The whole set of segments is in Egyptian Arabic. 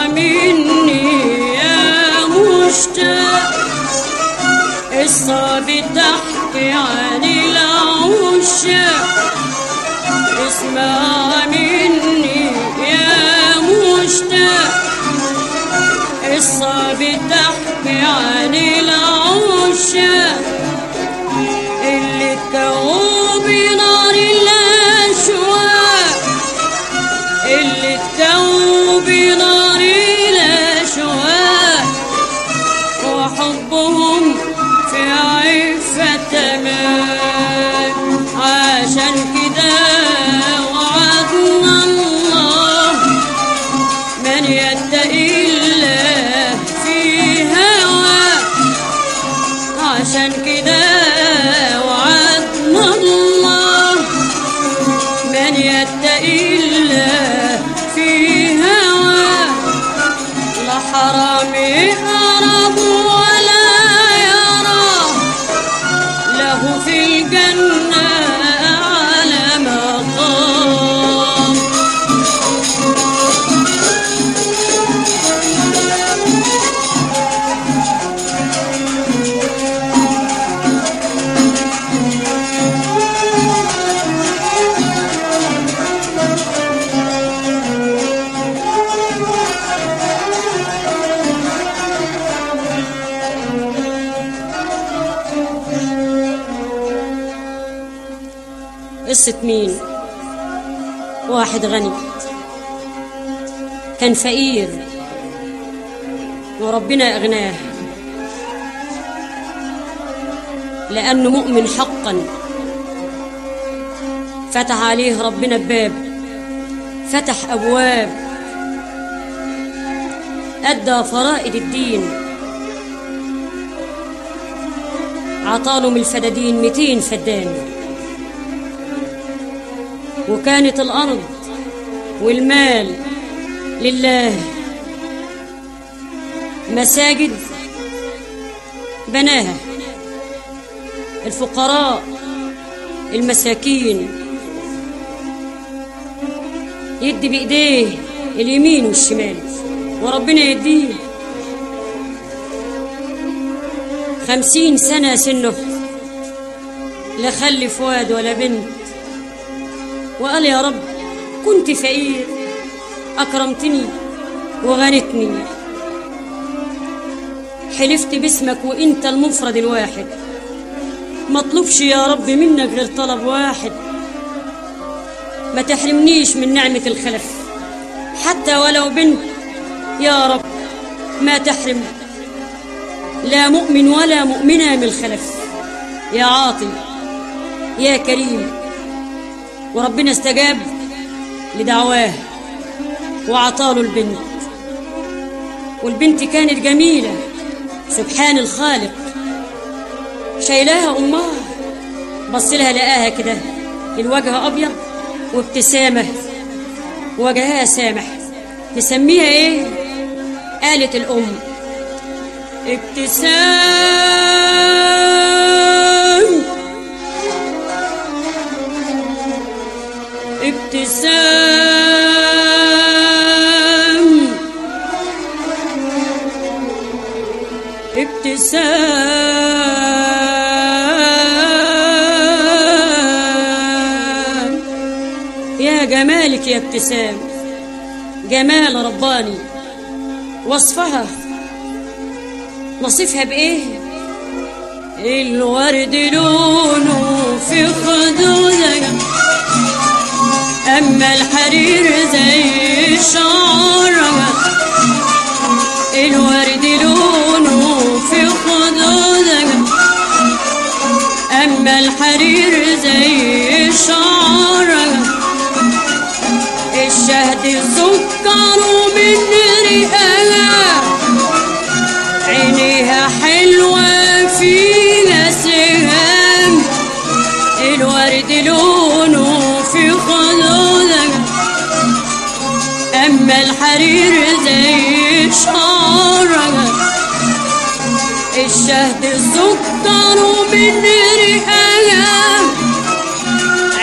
مني يا مشتاق قصة بتحكي عن العشاق اسمع مني يا مشتاق قصة بتحكي عن العشاق اللي اتكووا بنار الأشواق اللي اتكووا بنار الأشواق وحبهم في عفة تمام عشان كده وعدنا الله من يتقي الله في هواه عشان كده وعدنا الله من يتقي الله في هواه لا حرام يقرب ولا يرى له في الجنة على مقام قصة مين واحد غني كان فقير وربنا أغناه لأنه مؤمن حقا فتح عليه ربنا بباب فتح أبواب أدى فرائد الدين عطاله من الفدادين 200 فدان وكانت الأرض والمال لله مساجد بناها الفقراء المساكين يدي بإيديه اليمين والشمال وربنا يديه خمسين سنة سنه لا خلف واد ولا بنت وقال يا رب كنت فقير أكرمتني وغنتني حلفت باسمك وانت المفرد الواحد مطلوبش يا رب منك غير طلب واحد ما تحرمنيش من نعمة الخلف حتى ولو بنت يا رب ما تحرم لا مؤمن ولا مؤمنة من الخلف يا عاطي يا كريم وربنا استجاب لدعواه وعطاله البنت والبنت كانت جميلة سبحان الخالق شايلاها أمها بص لها لقاها كده الوجه أبيض وابتسامة وجهها سامح نسميها إيه؟ قالت الأم ابتسام ابتسام ابتسام يا جمالك يا ابتسام جمال رباني وصفها نصفها بايه الورد لونه في خدودك اما الحرير زي شعرك الورد لونه في خدودك اما الحرير زي شعرك الشهد سكر من رئالها عينيها حلوة فيها سهام الورد لونه في خدودك أما الحرير زي شعرك الشهد سكر من رئالها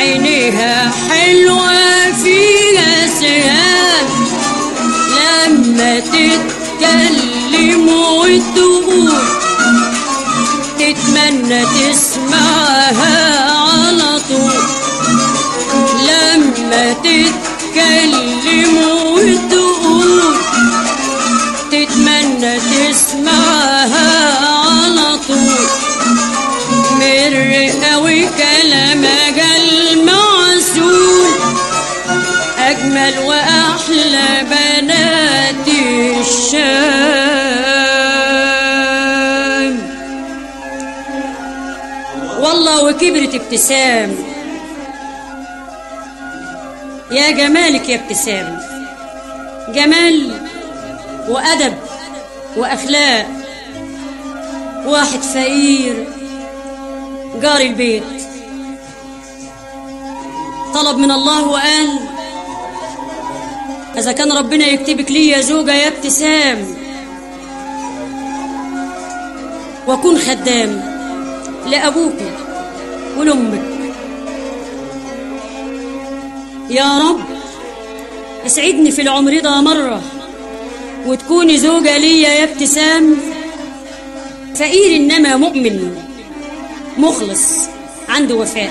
عينيها حلوة فيها سهام لما لما تتكلم وتقول تتمنى تسمعها على طول لما تتكلم وتقول تتمنى تسمعها على طول مر قوي كلامك المعسول أجمل وأحلى بنات الشام والله وكبرت ابتسام يا جمالك يا ابتسام جمال وأدب وأخلاق واحد فقير جار البيت طلب من الله وقال إذا كان ربنا يكتبك لي يا زوجة يا ابتسام وأكون خدام لأبوك ولأمك يا رب اسعدني في العمر ده مرة وتكوني زوجة ليا يا ابتسام فقير إنما مؤمن مخلص عنده وفاء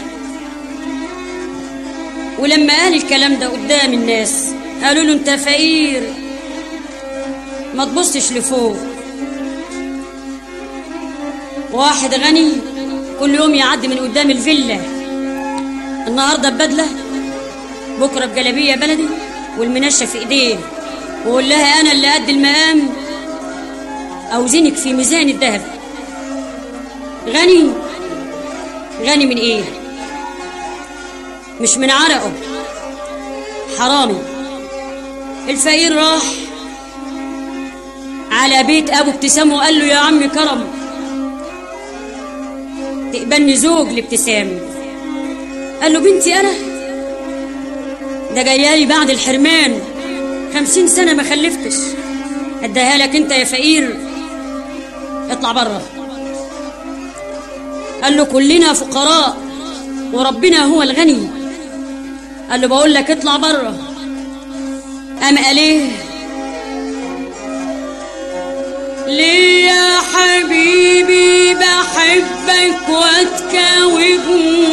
ولما قال الكلام ده قدام الناس قالوا له انت فقير ما تبصش لفوق واحد غني كل يوم يعدي من قدام الفيلا النهارده ببدله بكره بجلابيه بلدي والمنشه في ايديه وقول لها انا اللي قد المقام اوزنك في ميزان الذهب غني غني من ايه مش من عرقه حرامي الفقير راح على بيت ابو ابتسام وقال له يا عم كرم تقبلني زوج لابتسام قال له بنتي انا ده جايالي بعد الحرمان خمسين سنة ما خلفتش اديها لك انت يا فقير اطلع بره قال له كلنا فقراء وربنا هو الغني قال له بقول لك اطلع بره قام قال ايه ليه يا حبيبي بحبك واتكوب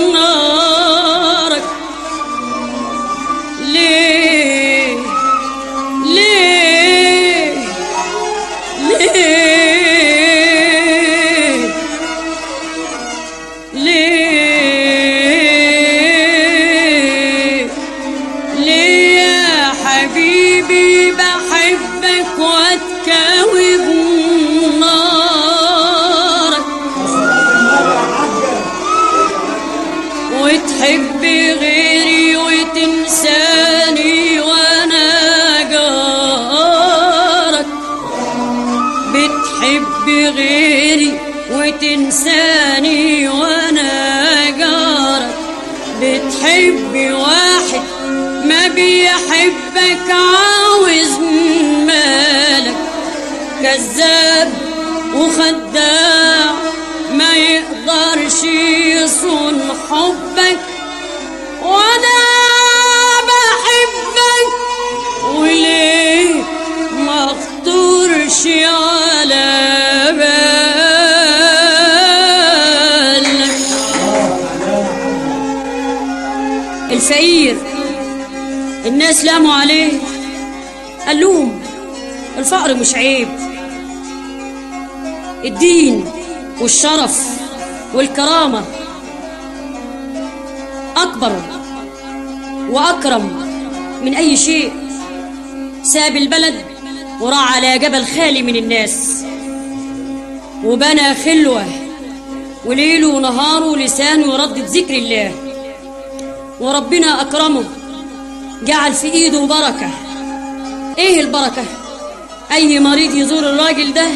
نارك ليه ليه ليه ليه ليه يا حبيبي بحبك واتكوب نارك وتحب غيري وتنساني وانا جارك بتحب غيري وتنساني وانا جارك بتحب واحد ما بيحبك عاوز مالك كذاب وخداع ما يقدرش يصون حبك وانا بحبك وليه ما اخطرش على بالك الفقير الناس لاموا عليه قال لهم الفقر مش عيب الدين والشرف والكرامة أكبر وأكرم من أي شيء ساب البلد وراح على جبل خالي من الناس وبنى خلوة وليله ونهاره لسانه يردد ذكر الله وربنا أكرمه جعل في إيده بركة إيه البركة؟ أي مريض يزور الراجل ده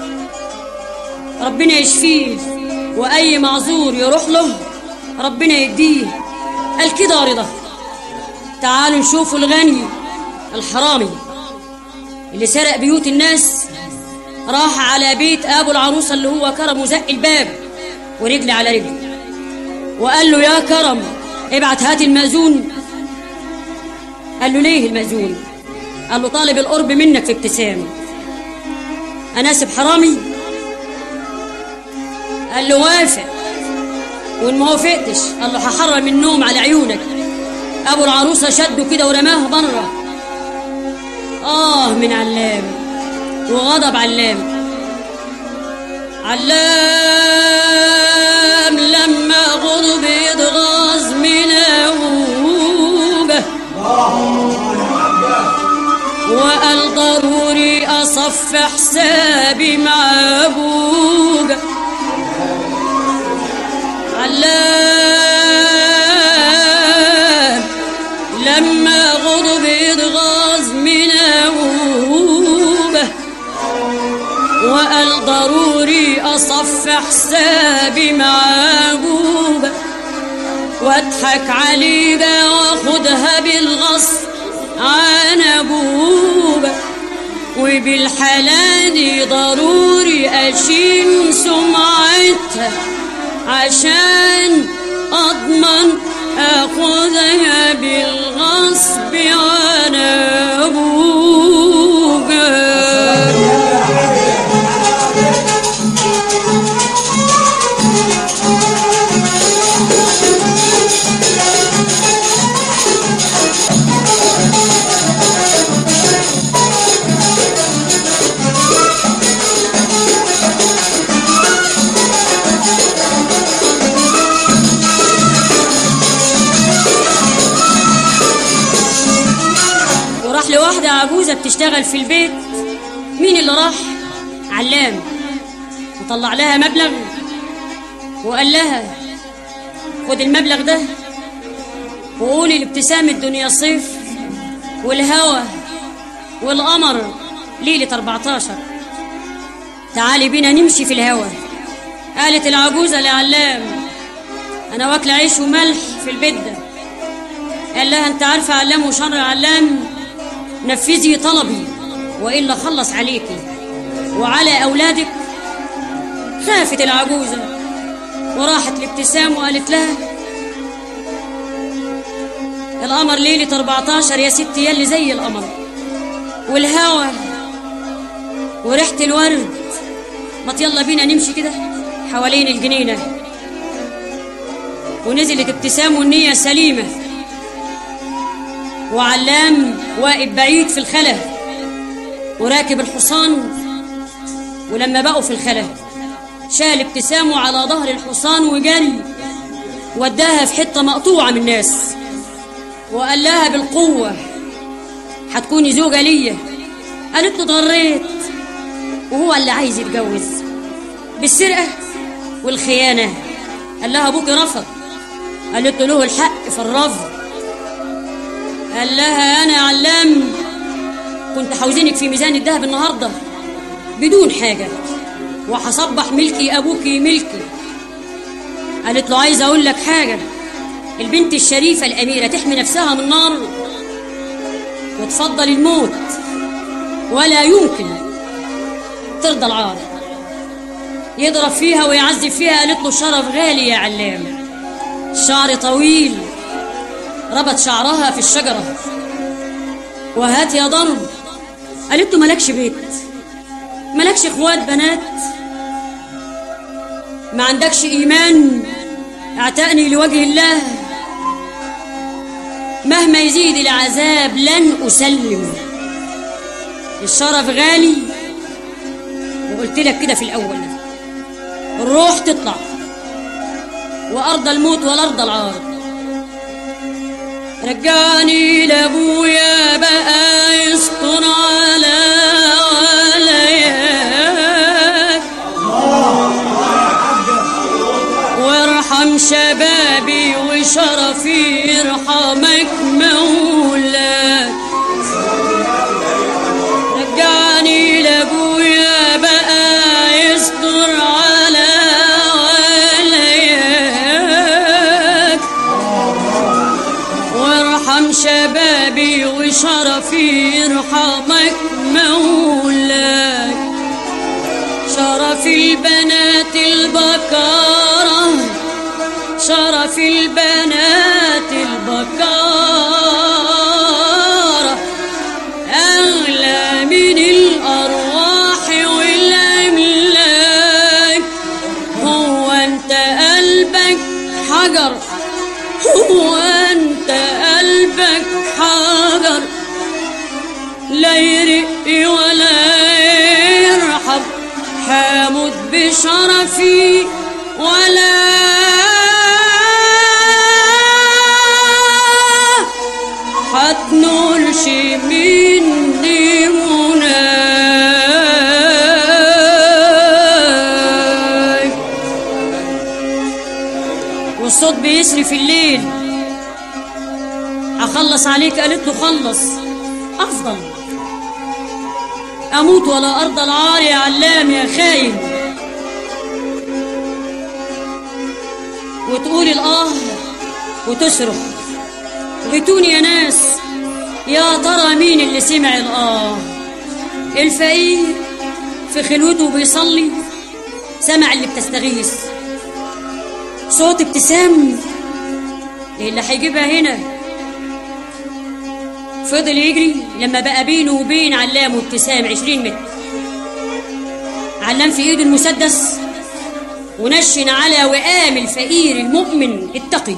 ربنا يشفيه وأي معذور يروح له ربنا يديه قال كده رضا تعالوا نشوفوا الغني الحرامي اللي سرق بيوت الناس راح على بيت ابو العروسه اللي هو كرم وزق الباب ورجل على رجل وقال له يا كرم ابعت هات المأذون قال له ليه المأذون قال له طالب القرب منك في ابتسام اناسب حرامي قال له وافق وان ما وافقتش قال له هحرم النوم على عيونك ابو العروسه شده كده ورماه بره اه من علام وغضب علام علام لما غضب يتغاظ من أبوه وقال ضروري أصف حسابي مع أبوه علام لما غضب يتغاظ من أبوه وقال ضروري أصف حسابي مع أبوه واضحك عليها واخدها بالغصب عن أبوه وبالحلال ضروري أشيل سمعتها عشان أضمن أخذها بالغصب عن أبوه وراح لواحدة عجوزة بتشتغل في البيت مين اللي راح؟ علام وطلع لها مبلغ وقال لها خد المبلغ ده وقولي لابتسام الدنيا صيف والهوى والقمر ليلة 14 تعالي بينا نمشي في الهوى قالت العجوزة لعلام أنا واكلة عيش وملح في البيت ده قال لها أنت عارفة علام وشر علام نفذي طلبي وإلا خلص عليكي وعلى أولادك خافت العجوزة وراحت لابتسام وقالت لها القمر ليلة 14 يا ستي يلي زي القمر والهوا وريحة الورد ما يلا بينا نمشي كده حوالين الجنينة ونزلت ابتسام والنية سليمة وعلام واقف بعيد في الخلا وراكب الحصان ولما بقوا في الخلا شال ابتسامه على ظهر الحصان وجري وداها في حتة مقطوعة من الناس وقال لها بالقوة هتكوني زوجة ليا قالت له اتغريت وهو اللي عايز يتجوز بالسرقة والخيانة قال لها أبوك رفض قالت له له الحق في الرفض قال لها أنا علام كنت حوزينك في ميزان الذهب النهاردة بدون حاجة وهصبح ملكي أبوكي ملكي قالت له عايزة أقول لك حاجة البنت الشريفة الأميرة تحمي نفسها من النار وتفضل الموت ولا يمكن ترضى العار يضرب فيها ويعذب فيها قالت له شرف غالي يا علام شعر طويل ربط شعرها في الشجرة وهات يا ضرب قالت له مالكش بيت مالكش اخوات بنات ما عندكش ايمان اعتقني لوجه الله مهما يزيد العذاب لن اسلم الشرف غالي وقلت لك كده في الاول الروح تطلع وارض الموت والارض العار رجعني لابويا بقى يستر على عليا وارحم شبابي وشرفي يرحمك مولاك رجعني لابويا بقى يستر على علياك وارحم شبابي وشرفي يرحمك مولاك شرف البنات البكارة شرف البنات البكارة بشرفي ولا حتنولش مني مناي والصوت بيسري في الليل أخلص عليك قالت له خلص أفضل أموت ولا أرضى العار يا علام يا خاين وتقول الآه وتصرخ غيتوني يا ناس يا ترى مين اللي سمع الآه الفقير في خلوته بيصلي سمع اللي بتستغيث صوت ابتسام اللي هيجيبها هنا فضل يجري لما بقى بينه وبين علام وابتسام عشرين متر علام في ايده المسدس ونشن على وئام الفقير المؤمن التقي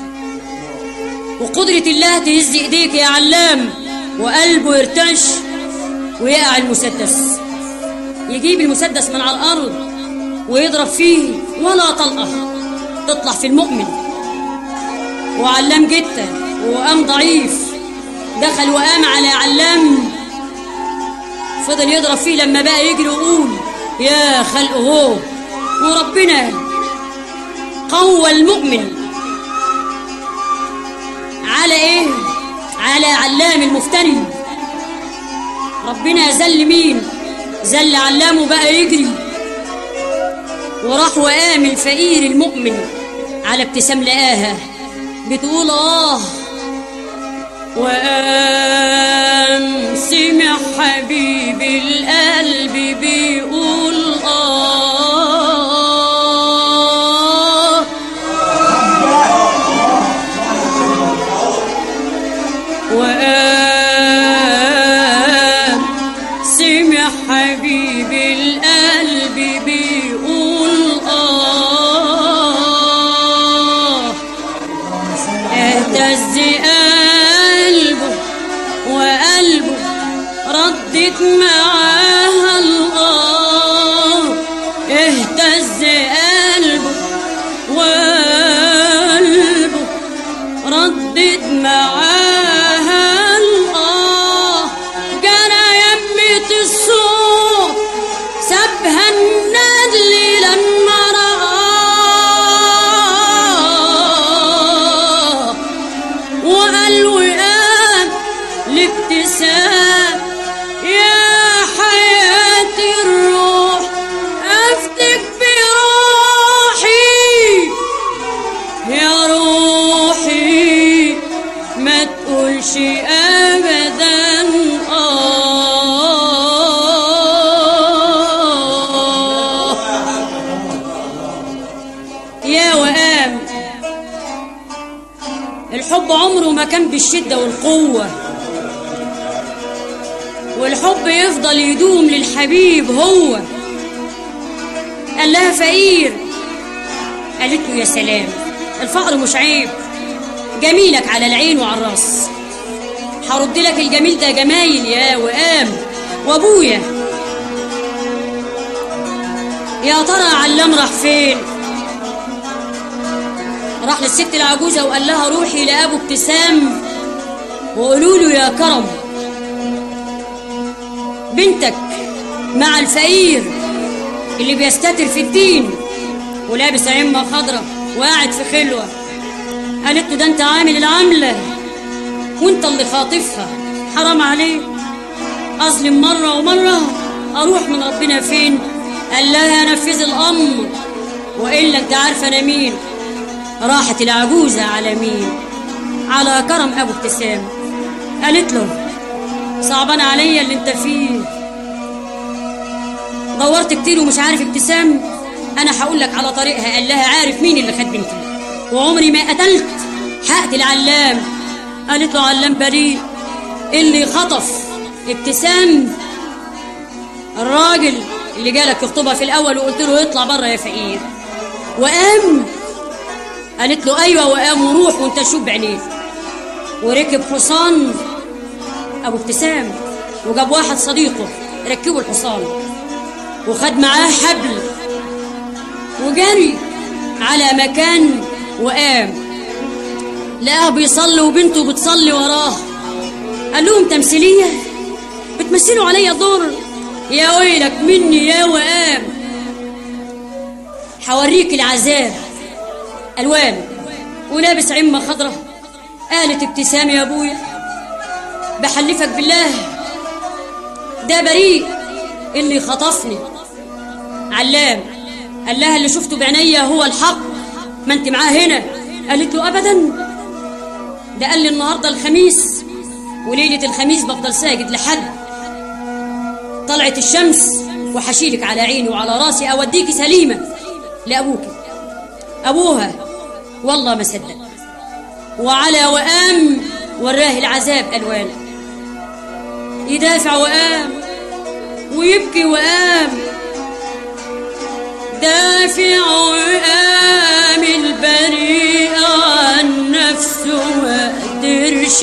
وقدرة الله تهز ايديك يا علام وقلبه يرتعش ويقع المسدس يجيب المسدس من على الارض ويضرب فيه ولا طلقه تطلع في المؤمن وعلام جته وقام ضعيف دخل وقام على علام فضل يضرب فيه لما بقى يجري ويقول يا خلق هو وربنا قوى المؤمن على ايه على علام المفتري ربنا ذل مين ذل علام وبقى يجري وراح وقام الفقير المؤمن على ابتسام لقاها بتقول اه وقام سمع حبيب القلب بيقول آه وقام سمع حبيب القلب بيقول آه اهتز قلبه وقلبه ردت معاها الله اهتز قلبه وقلبه ردت معاها الله جرى يمة الصوت سابها الندل لما رآه وقال وقام الابتسام يا حياة الروح أفتك بروحي يا روحي ما تقولش أبدا آه يا وقام الحب عمره ما كان بالشدة والقوة والحب يفضل يدوم للحبيب هو قال لها فقير قالت له يا سلام الفقر مش عيب جميلك على العين وعلى الراس هرد لك الجميل ده جمايل يا وقام وابويا يا ترى علام راح فين راح للست العجوزة وقال لها روحي لأبو ابتسام وقولوا له يا كرم بنتك مع الفقير اللي بيستتر في الدين ولابس عمة خضرة وقاعد في خلوة قالت له ده انت عامل العملة وانت اللي خاطفها حرام عليك اظلم مرة ومرة اروح من ربنا فين قال لها نفذ الامر والا انت عارفه انا مين راحت العجوزة على مين على كرم ابو ابتسام قالت له صعبان عليا اللي انت فيه دورت كتير ومش عارف ابتسام انا هقول لك على طريقها قال لها عارف مين اللي خد بنتي وعمري ما قتلت هقتل علام قالت له علام بريء اللي خطف ابتسام الراجل اللي جالك يخطبها في الاول وقلت له يطلع بره يا فقير وقام قالت له ايوه وقام وروح وانت تشوف بعينيك وركب حصان ابو ابتسام وجاب واحد صديقه ركبوا الحصان وخد معاه حبل وجري على مكان وقام لقاه بيصلي وبنته بتصلي وراه قال لهم تمثيلية بتمثلوا عليا دور يا ويلك مني يا وقام حوريك العذاب ألوان ولابس عمة خضرة قالت ابتسام يا أبويا بحلفك بالله ده بريء اللي خطفني علام قال لها اللي شفته بعينيا هو الحق ما انت معاه هنا قالت له ابدا ده قال لي النهارده الخميس وليله الخميس بفضل ساجد لحد طلعت الشمس وحشيلك على عيني وعلى راسي اوديكي سليمه لابوك ابوها والله ما صدق وعلى وقام وراه العذاب الوان يدافع وقام ويبكي وقام دافع وقام البريء عن نفسه ما قدرش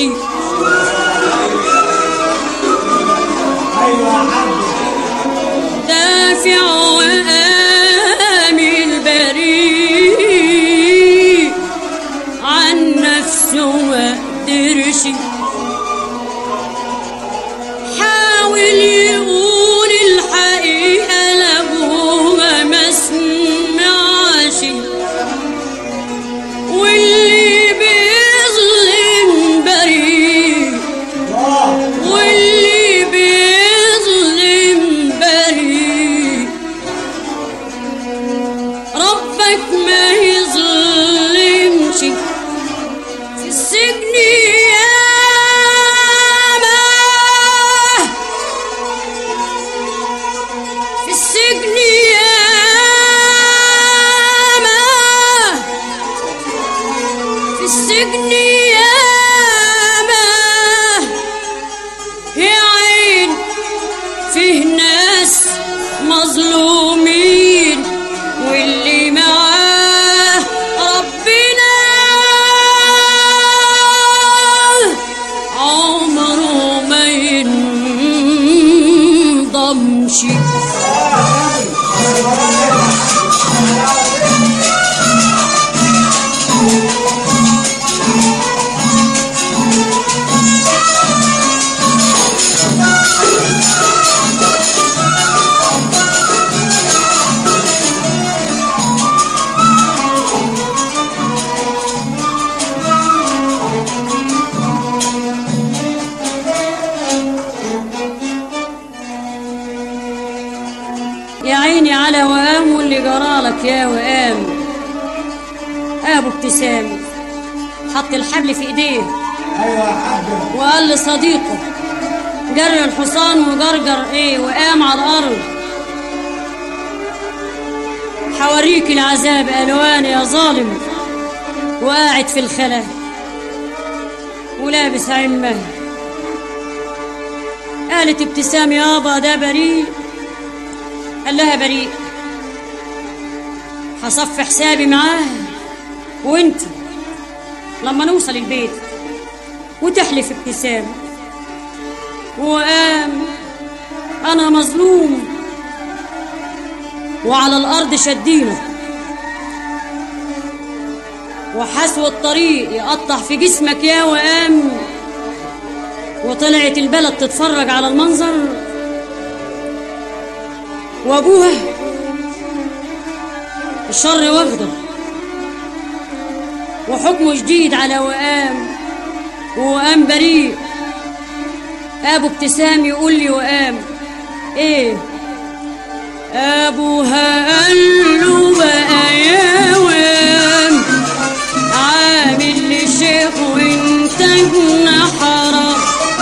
دافع وقام البريء عن نفسه ما قدرش حاول يقول الحقيقة لأبوه ما سمعش واللي بيظلم بريء واللي بيظلم بريء ربك ما يظلمش في السجن ياما في السجن ياما في السجن ياما يا عين فيه ناس مظلومين واللي معاه ربنا عمره ما ينضمش يا عيني على وقام واللي جرالك يا وقام ابو ابتسام حط الحبل في ايديه ايوه يا حاج وقال لصديقه جري الحصان وجرجر ايه وقام على الارض حوريك العذاب الوان يا ظالم وقاعد في الخلا ولابس عمه قالت ابتسام يابا ده بريء قال لها بريء هصفي حسابي معاه وانت لما نوصل البيت وتحلف ابتسام وقام انا مظلوم وعلى الارض شدينه وحسو الطريق يقطع في جسمك يا وقام وطلعت البلد تتفرج على المنظر وابوها الشر واخده وحكمه جديد على وقام ووقام بريء ابو ابتسام يقول لي وقام ايه ابوها قال له بقى يا وقام عامل لي شيخ وانت ابن حرام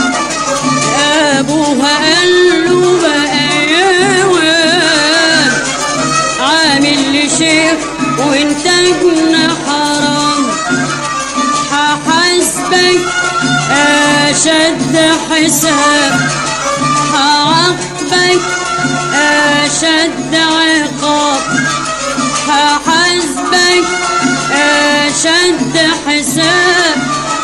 ابوها قال له بقى يا وقام عامل لي شيخ وانت ابن حرام هحاسبك اشد حساب هعاقبك اشد عقاب هحاسبك اشد حساب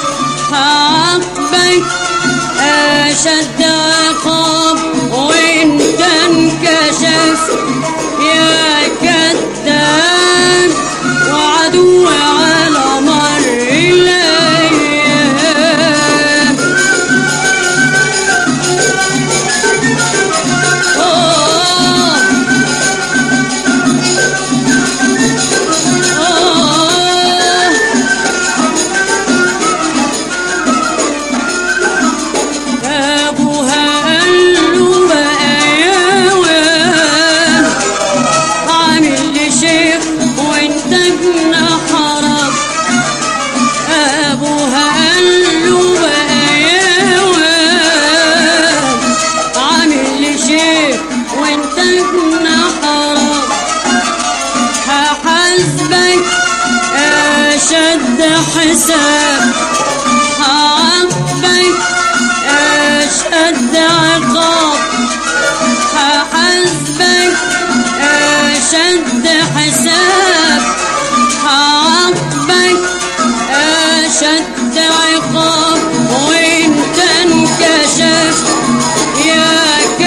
هعاقبك اشد عقاب وانت انكشف يا كذاب حساب هعاقبك أشد عقاب هحاسبك أشد حساب هعاقبك أشد عقاب وإنت انكشفت يا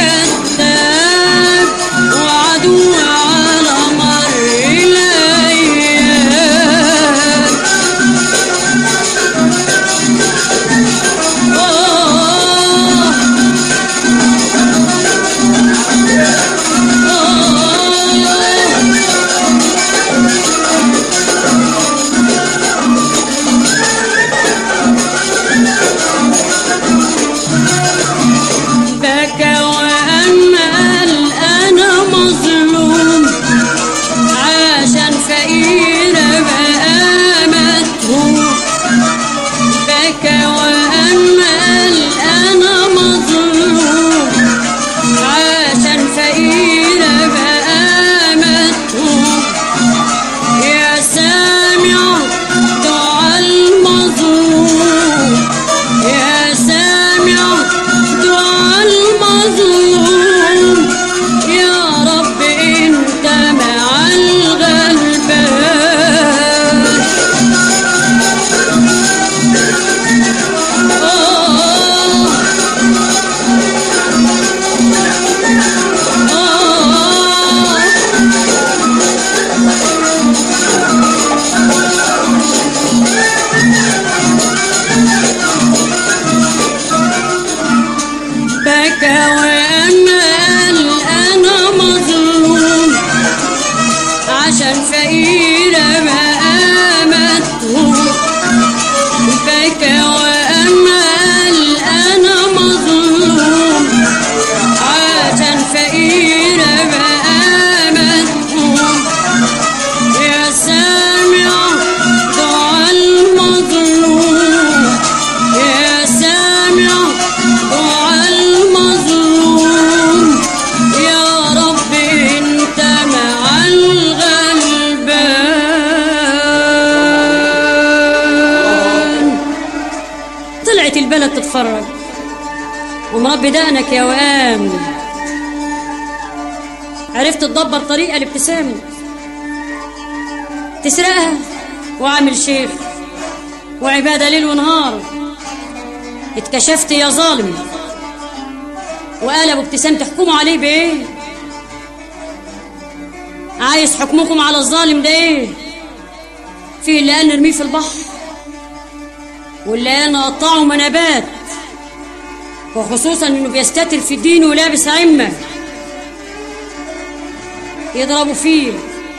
كذاب وعدو على مر الأيام آه بكى وأمل أنا مظلوم عشان فقير بقى مدهون بكى وأمل أنا مظلوم عشان فقير بقى مدهون يا سامع دعاء المظلوم يا سامع دعاء المظلوم يا رب انت مع الغلبان آه آه بكى وأمل أنا مظلوم عشان فقير بقى مدهون بكى وأمل أنا مظلوم عشان فقير بقى مدهون يا سامع دعاء المظلوم يا سامع دعاء المظلوم يا رب انت مع الغلبان طلعت البلد تتفرج ومربي دقنك يا وئام عرفت تدبر طريقة لابتسام تسرقها وعامل شيخ وعبادة ليل ونهار اتكشفت يا ظالم وقلبوا ابتسام تحكموا عليه بايه عايز حكمكم على الظالم ده ايه في اللي قال نرميه في البحر واللي قال نقطعه منابات وخصوصا انه بيستتر في الدين ولابس عمه يضربوا فيه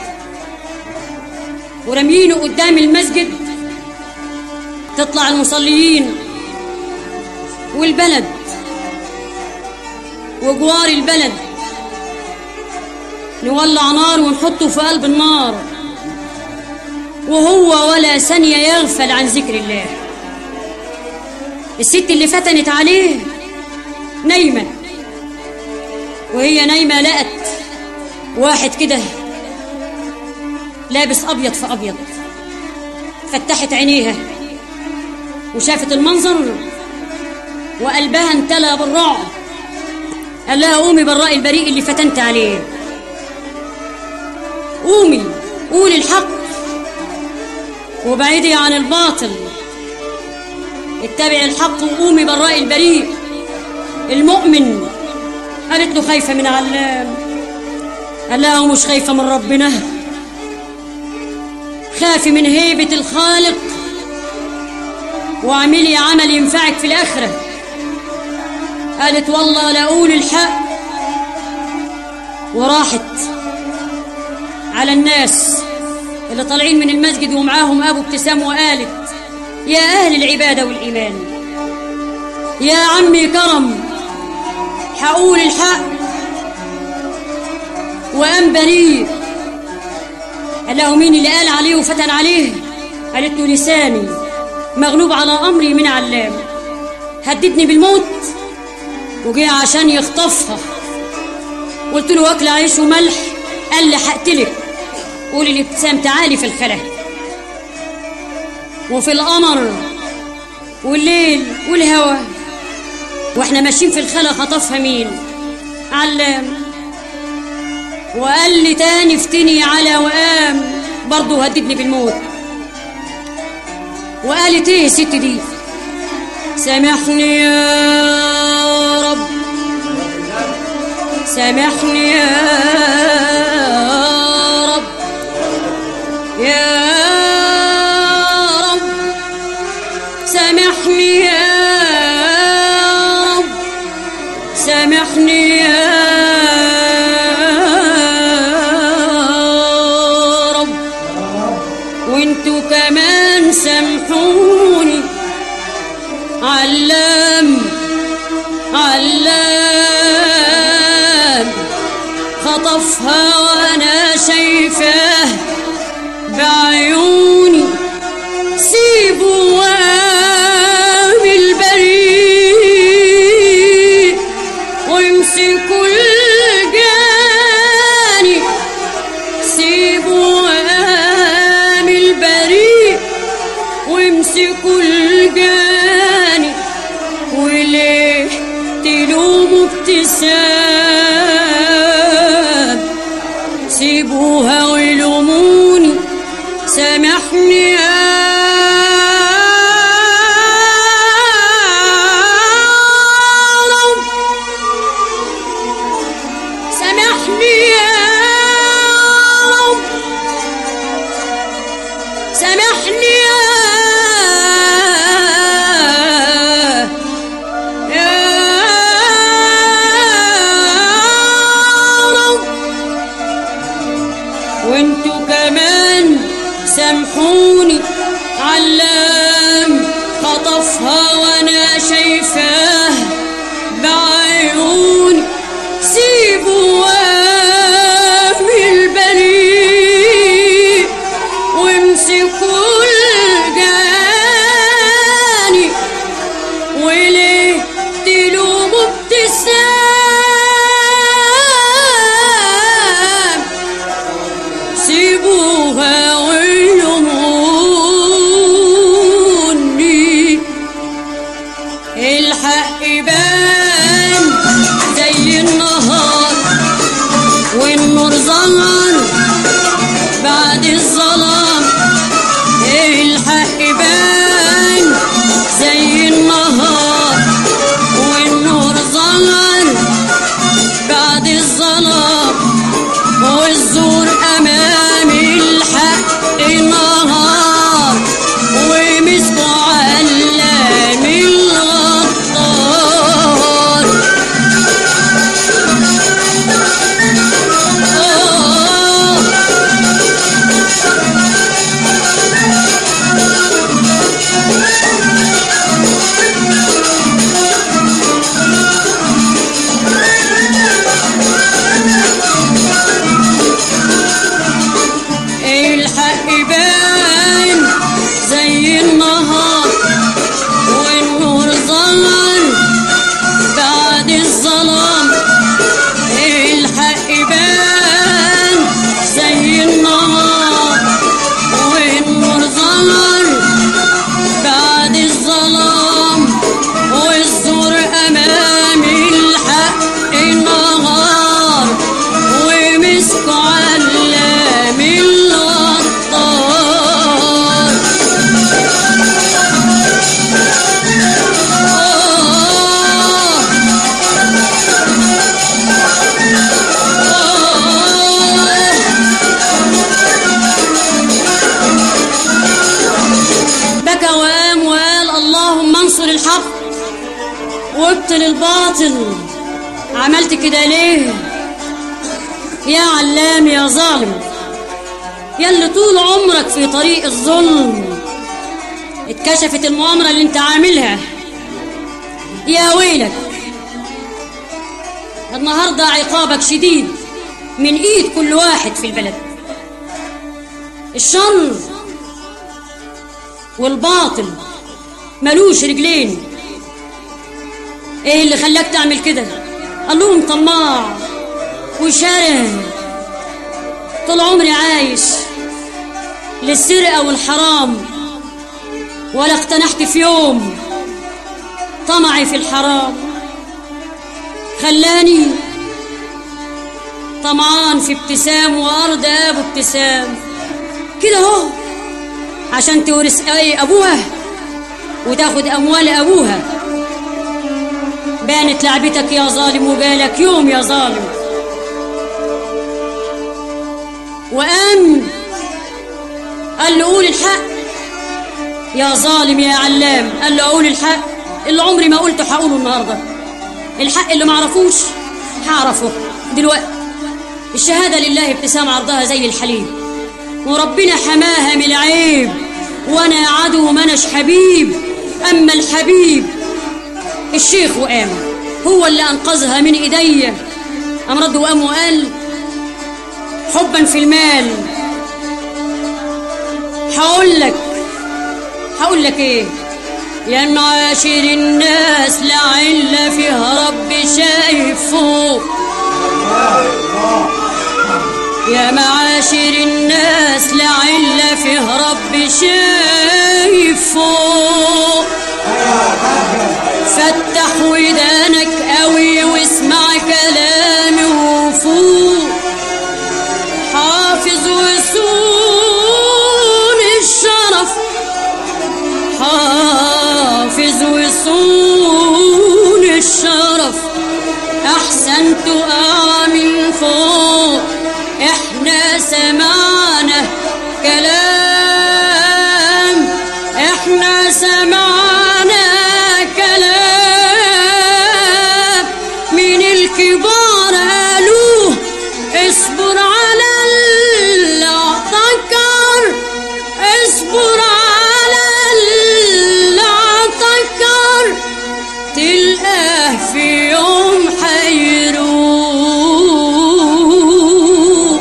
ورميينه قدام المسجد تطلع المصليين والبلد وجوار البلد نولع نار ونحطه في قلب النار وهو ولا ثانية يغفل عن ذكر الله الست اللي فتنت عليه نايمة وهي نايمة لقت واحد كده لابس أبيض في أبيض فتحت عينيها وشافت المنظر وقلبها امتلأ بالرعب قال لها قومي بالرأي البريء اللي فتنت عليه قومي قولي الحق وبعيدي عن الباطل اتبعي الحق وقومي بالرأي البريء المؤمن قالت له خايفة من علام قال لها ومش خايفة من ربنا خافي من هيبة الخالق واعملي عمل ينفعك في الآخرة قالت والله لا أقول الحق وراحت على الناس اللي طالعين من المسجد ومعاهم أبو ابتسام وقالت يا أهل العبادة والإيمان يا عمي كرم حقول الحق وقام بريء قال له مين اللي قال عليه وفتن عليه قالت له لساني مغلوب على أمري من علام هددني بالموت وجه عشان يخطفها قلت له واكل عيش وملح قال لي هقتلك قولي لابتسام تعالي في الخلا وفي القمر والليل والهوى واحنا ماشيين في الخلا خطفها مين علام وقال لي تاني افتني على وقام برضه هددني بالموت وقالت ايه الست دي سامحني يا رب سامحني يا رب يا رب سامحني يا رب سامحني يا رب وانتوا كمان سامحوني علام علام خطفها وانا شايفاه بعيوني سيبوا وامل بريء وامسكوا الجاني سيبوا وامل بريء وامسكوا الجاني وليه تلوموا ابتسام سيبوها ويلوموني سامحني يا رب سامحني يا رب سامحني يا يا رب وانتوا كمان سامحوني علام خطفها وانا شايفاه بعيوني سيبوا وامل بريء وامسكوا الجاني وليه تلوموا ابتسام سيبوها ويلوموني الحق بان زي النهار والنور ظهر بعد الظلام الحق بان زي النهار والنور ظهر بعد الظلام والزور امام الحق نهار ومسكوا علام الغطار آه الحق باين زي النهار والنور ظهر بعد الظلام الحق بان زي النهار والنور ظهر بعد الظلام والزور امام الحق نهار ومسك علام الغطار آه بكى وقام وقال اللهم انصر الحق وابطل الباطل عملت كده ليه يا علام يا ظالم يا اللي طول عمرك في طريق الظلم اتكشفت المؤامرة اللي انت عاملها يا ويلك النهاردة عقابك شديد من ايد كل واحد في البلد الشر والباطل ملوش رجلين ايه اللي خلاك تعمل كده قال لهم طماع وشره طول عمري عايش للسرقة والحرام ولا اقتنحت في يوم طمعي في الحرام خلاني طمعان في ابتسام وارض ابو ابتسام كده اهو عشان تورث اي ابوها وتاخد اموال ابوها بانت لعبتك يا ظالم وجالك يوم يا ظالم وقام قال له قول الحق يا ظالم يا علام قال له قول الحق اللي عمري ما قلته هقوله النهارده الحق اللي معرفوش هعرفه دلوقتي الشهاده لله ابتسام عرضها زي الحليب وربنا حماها من العيب وانا عدو منش حبيب اما الحبيب الشيخ وقام هو اللي انقذها من ايديا قام رد وقام وقال حبا في المال هقول لك هقول لك ايه يا معاشر الناس لعل فيها رب شايف فوق يا معاشر الناس لعل فيه رب شايف فوق فتح ودانك قوي واسمع كلامي وفوق حافظ وصون الشرف حافظ وصون الشرف احسن تقع من فوق احنا سمعنا كلام احنا سمعنا كلام من الكبار قالوه اصبر على اللي اعتكر اصبر على اللي اعتكر تلقاه في يوم حيروح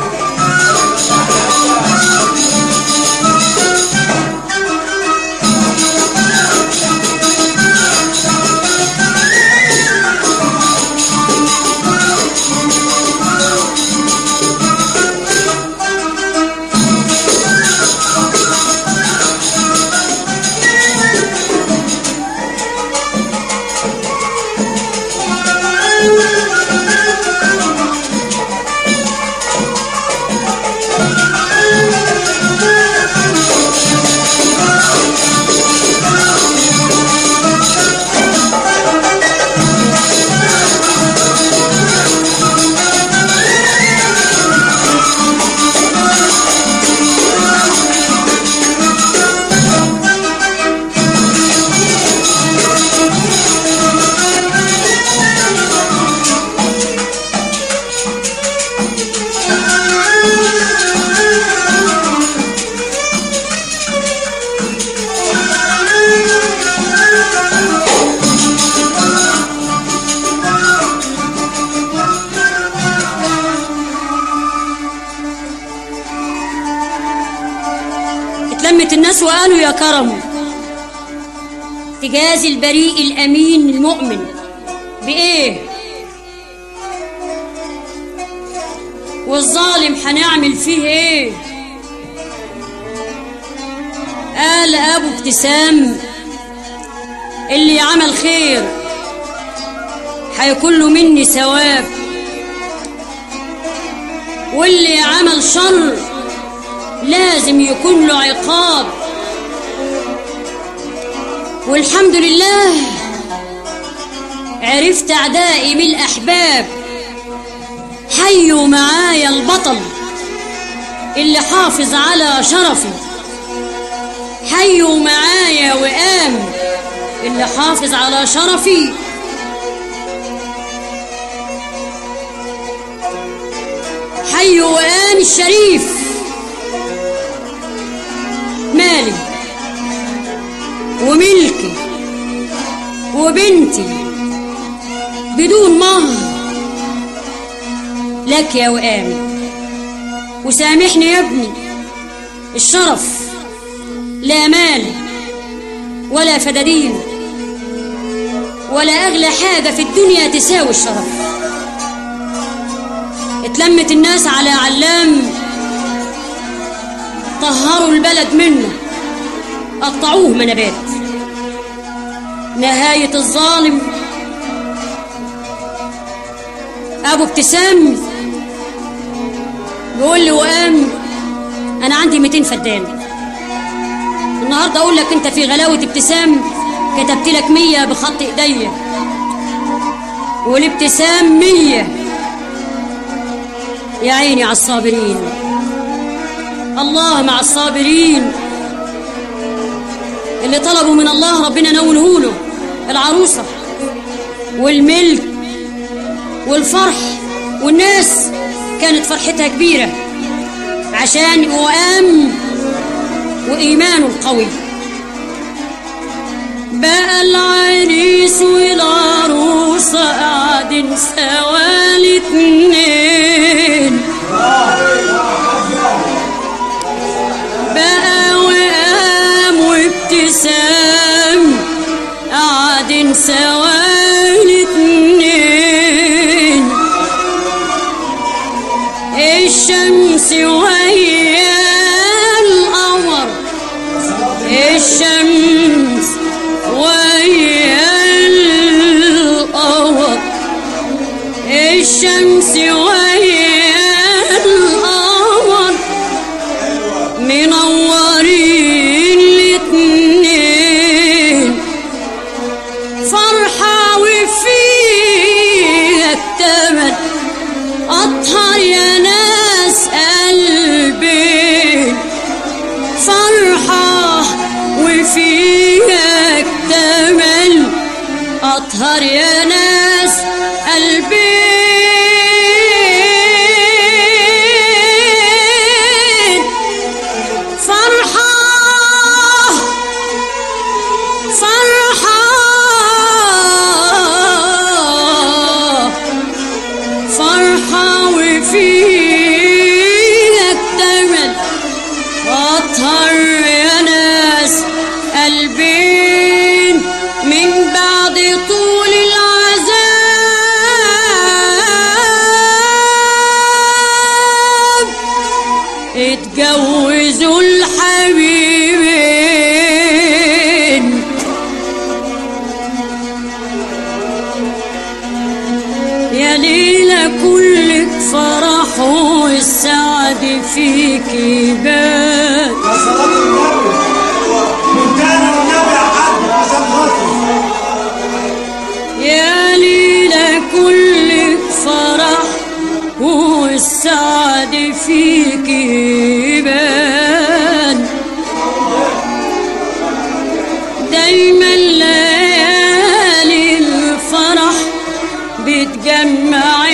اتلمت الناس وقالوا يا كرم تجازي البريء الامين المؤمن بايه والظالم هنعمل فيه ايه قال ابو ابتسام اللي عمل خير هيكون له مني ثواب واللي عمل شر لازم يكون له عقاب والحمد لله عرفت اعدائي من الاحباب حيوا معايا البطل اللي حافظ على شرفي حيوا معايا وقام اللي حافظ على شرفي حيوا وقام الشريف مالي وملكي وبنتي بدون مهر لك يا وقامي وسامحني يا ابني الشرف لا مال ولا فدادين ولا أغلى حاجة في الدنيا تساوي الشرف اتلمت الناس على علام طهروا البلد منه قطعوه منابات نهاية الظالم أبو ابتسام بيقول لي وقام أنا عندي 200 فدان النهاردة أقول لك أنت في غلاوة ابتسام كتبت لك 100 بخط إيديا والابتسام 100 يا عيني على الصابرين الله مع الصابرين اللي طلبوا من الله ربنا نوله له العروسة والملك والفرح والناس كانت فرحتها كبيرة عشان وقام وإيمانه القوي بقى العريس والعروسة قاعدين سوا الاتنين بقى وقام وابتسام قاعدين سوا الاتنين الشمس وهي القمر الشمس وهي القمر الشمس وهي القمر منورين الاتنين فرحة وفيها التمن أطهر يا ناس قلبي فرحة وفيها التمن أطهر يا ناس قلبي فرحة فرحة فرحة وفيها التمن أطهر يا ناس قلبين من بعد طول العذاب اتجوزوا الحبيبين يا ليلى كلك فرح والسعد فيك بات يا صلاة النبي من تاني والنبي يا حاج عشان خاطري يا ليلى كلك فرح والسعد فيك بان دايما ليالي الفرح بتجمع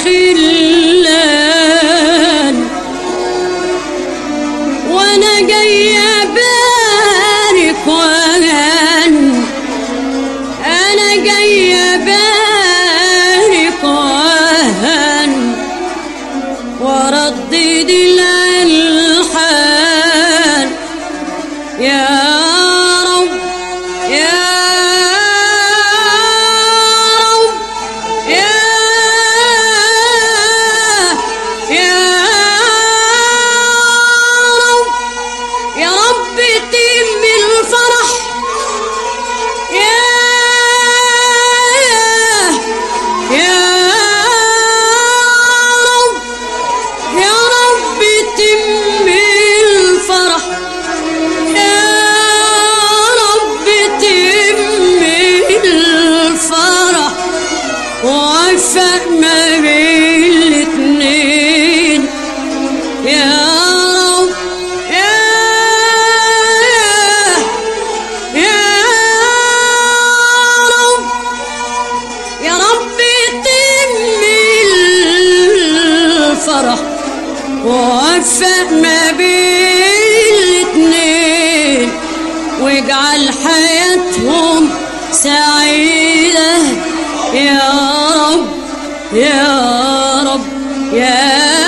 الخلان وانا جايه بارك وغن انا جايه بارك وهن وردد الالحان يا رب يا رب يا يا رب يا رب تم الفرح يا يا رب يا رب تم الفرح يا رب تم الفرح ووفق ما بين الاتنين يا رب يا يا رب يا رب تم الفرح ووفق ما بين الاتنين واجعل حياتهم سعيدة يا رب يا رب يا